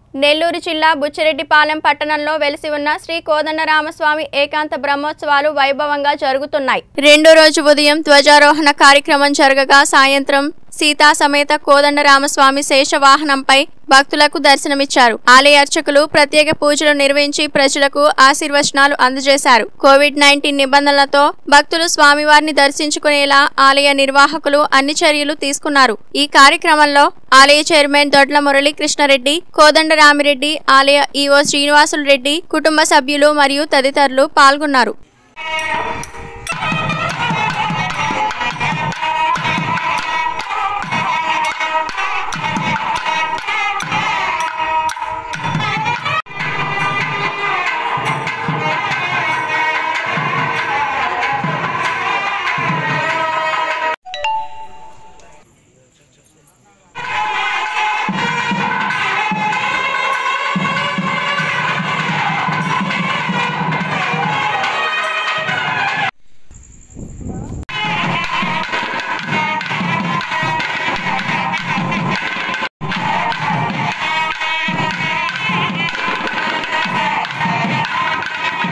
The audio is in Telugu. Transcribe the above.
నెల్లూరు జిల్లా బుచ్చిరెడ్డిపాలెం పట్టణంలో వెలిసి ఉన్న శ్రీ కోదండరామస్వామి ఏకాంత బ్రహ్మోత్సవాలు వైభవంగా జరుగుతున్నాయి రెండో రోజు ఉదయం ధ్వజారోహణ కార్యక్రమం జరగగా సాయంత్రం సీతా సమేత కోదండరామస్వామి శేషవాహనంపై భక్తులకు దర్శనమిచ్చారు ఆలయ అర్చకులు ప్రత్యేక పూజలు నిర్వహించి ప్రజలకు ఆశీర్వచనాలు అందజేశారు కోవిడ్ నైన్టీన్ నిబంధనలతో భక్తులు స్వామివారిని దర్శించుకునేలా ఆలయ నిర్వాహకులు అన్ని చర్యలు తీసుకున్నారు ఈ కార్యక్రమంలో ఆలయ చైర్మన్ దొడ్ల మురళీ కృష్ణారెడ్డి కోదండరామిరెడ్డి ఆలయ ఈవో శ్రీనివాసులు రెడ్డి కుటుంబ సభ్యులు మరియు తదితరులు పాల్గొన్నారు